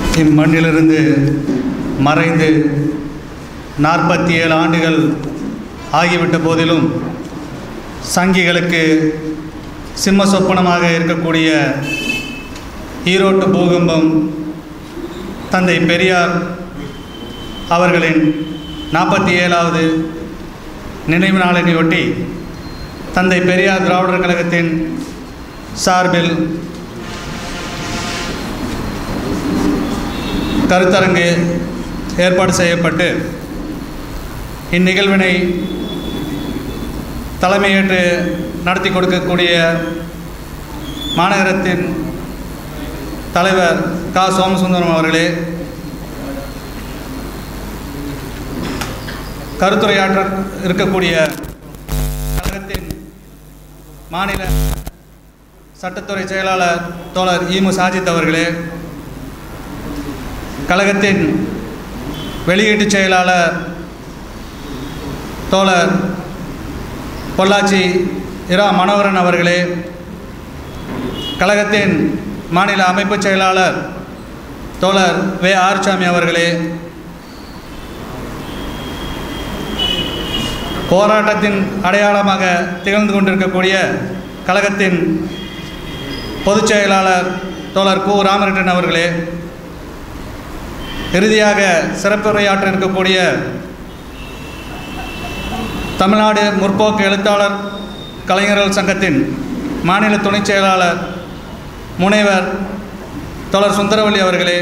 இம்மண்ணிலிருந்து மறைந்து நாற்பத்தி ஏழு ஆண்டுகள் ஆகிவிட்ட போதிலும் சங்கிகளுக்கு சிம்ம சொப்பனமாக இருக்கக்கூடிய ஈரோட்டு பூகம்பம் தந்தை பெரியார் அவர்களின் நாற்பத்தி ஏழாவது நினைவு நாளினையொட்டி தந்தை பெரியார் திராவிடர் கழகத்தின் சார்பில் கருத்தரங்கு ஏற்பாடு செய்யப்பட்டு இந்நிகழ்வினை தலைமையேற்று நடத்தி கொடுக்கக்கூடிய மாநகரத்தின் தலைவர் கா சோமசுந்தரம் அவர்களே கருத்துரையாற்ற இருக்கக்கூடிய கழகத்தின் மாநில சட்டத்துறை செயலாளர் தோழர் ஈமு சாஜித் அவர்களே கழகத்தின் வெளியீட்டுச் செயலாளர் தோழர் பொள்ளாச்சி இரா மனோகரன் அவர்களே கழகத்தின் மாநில அமைப்புச் செயலாளர் தோழர் வே ஆறுசாமி அவர்களே போராட்டத்தின் அடையாளமாக திகழ்ந்து கொண்டிருக்கக்கூடிய கழகத்தின் பொதுச் செயலாளர் தோழர் கு ராமகிருஷ்ணன் அவர்களே இறுதியாக சிறப்புரையாற்ற இருக்கக்கூடிய தமிழ்நாடு முற்போக்கு எழுத்தாளர் கலைஞர்கள் சங்கத்தின் மாநில துணைச் செயலாளர் முனைவர் தோழர் சுந்தரவல்லி அவர்களே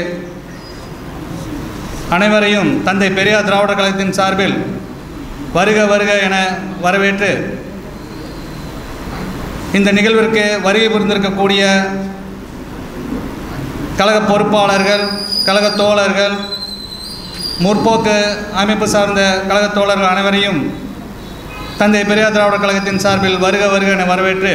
அனைவரையும் தந்தை பெரியார் திராவிடர் கழகத்தின் சார்பில் வருக வருக என வரவேற்று இந்த நிகழ்விற்கு வருகை புரிந்திருக்கக்கூடிய கழக பொறுப்பாளர்கள் கழக தோழர்கள் முற்போக்கு அமைப்பு சார்ந்த கழக தோழர்கள் அனைவரையும் தந்தை பெரியார் திராவிடர் கழகத்தின் சார்பில் வருக வருக என வரவேற்று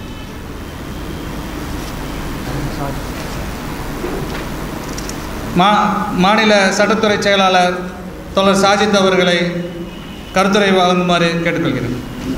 மா மாநில சட்டத்துறை செயலாளர் தோழர் சாஜித் அவர்களை கருத்துரை வழங்குமாறு கேட்டுக்கொள்கிறேன்